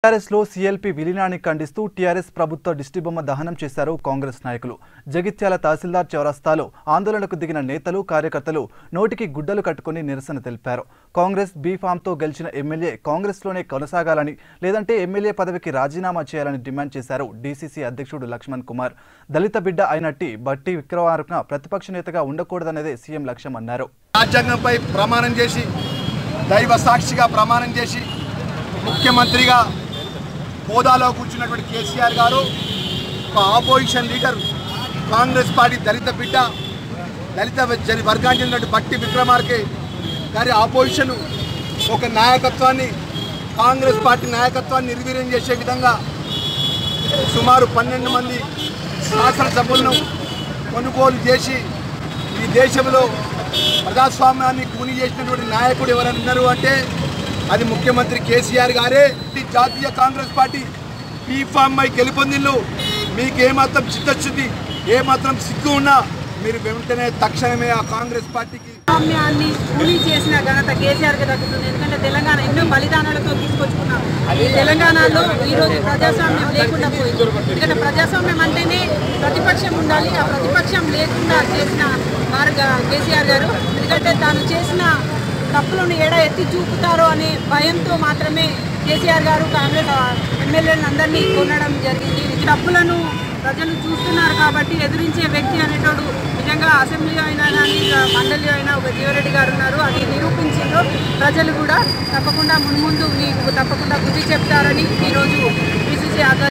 TRS లో CLP విలీనాన్ని ఖండిస్తూ TRS ప్రభుత్వ దిష్టిబొమ్మ దహనం చేశారు కాంగ్రెస్ నాయకులు జగిత్యాల తహసీల్దార్ చౌరస్తాలో ఆందోళనకు దిగిన నేతలు కార్యకర్తలు నోటికి గుడ్డలు కట్టుకుని నిరసన తెలిపారు కాంగ్రెస్ బీఫామ్తో గెలిచిన ఎమ్మెల్యే కాంగ్రెస్లోనే కొనసాగాలని లేదంటే ఎమ్మెల్యే పదవికి రాజీనామా చేయాలని డిమాండ్ చేశారు డీసీసీ అధ్యక్షుడు లక్ష్మణ్ కుమార్ దళిత బిడ్డ అయినట్టి బట్టి విక్రమార్క ప్రతిపక్ష నేతగా ఉండకూడదనేదే సీఎం లక్ష్యం అన్నారు రాజ్యాంగంపై ప్రమాణం చేసి దైవ సాక్షిగా ప్రమాణం చేసి ముఖ్యమంత్రిగా హోదాలో కూర్చున్నటువంటి కేసీఆర్ గారు ఒక ఆపోజిషన్ లీడర్ కాంగ్రెస్ పార్టీ దళిత బిడ్డ దళిత జరి వర్గానికి చెందినటువంటి బట్టి విక్రమార్కే గారి ఆపోజిషన్ ఒక నాయకత్వాన్ని కాంగ్రెస్ పార్టీ నాయకత్వాన్ని నిర్వీర్యం చేసే విధంగా సుమారు పన్నెండు మంది శాసనసభ్యులను కొనుగోలు చేసి ఈ దేశంలో ప్రజాస్వామ్యాన్ని కూని చేసినటువంటి నాయకుడు ఎవరైనా ఉన్నారు అంటే అది ముఖ్యమంత్రి కేసీఆర్ గారే ఈ జాతీయ కాంగ్రెస్ పార్టీ ఈ ఫామ్ పై గెలుపొందిళ్ళు మీకు ఏమాత్రం చిత్తశుద్ధి ఏమాత్రం సిగ్గు ఉన్నా మీరు వెంటనే తక్షణమే ఆ కాంగ్రెస్ పార్టీకి ప్రజాస్వామ్యాన్ని కూలీ చేసిన ఘనత కేసీఆర్కి దక్కుతుంది ఎందుకంటే తెలంగాణ ఎన్నో బలిదానాలతో తీసుకొచ్చుకున్నాం ఈ తెలంగాణలో ఈ రోజు ప్రజాస్వామ్యం లేకుండా పోయింది ఎందుకంటే ప్రజాస్వామ్యం అంటేనే ప్రతిపక్షం ఉండాలి ఆ ప్రతిపక్షం లేకుండా చేసిన మార్గ కేసీఆర్ గారు ఎందుకంటే తాను చేసిన తప్పులను ఎడ ఎత్తి చూపుతారో అనే భయంతో మాత్రమే కేసీఆర్ గారు కాంగ్రెస్ ఎమ్మెల్యేలను అందరినీ కొనడం జరిగింది ఈ తప్పులను ప్రజలు చూస్తున్నారు కాబట్టి ఎదిరించే వ్యక్తి అనేటోడు నిజంగా అసెంబ్లీ అయినా కానీ మండలి అయినా ఒక జీవరెడ్డి గారు ఉన్నారు అది నిరూపించిండ్రు ప్రజలు కూడా తప్పకుండా మున్ముందు మీకు తప్పకుండా బుద్ధి చెప్తారని ఈరోజు పిసిసి ఆధ్వర్యంలో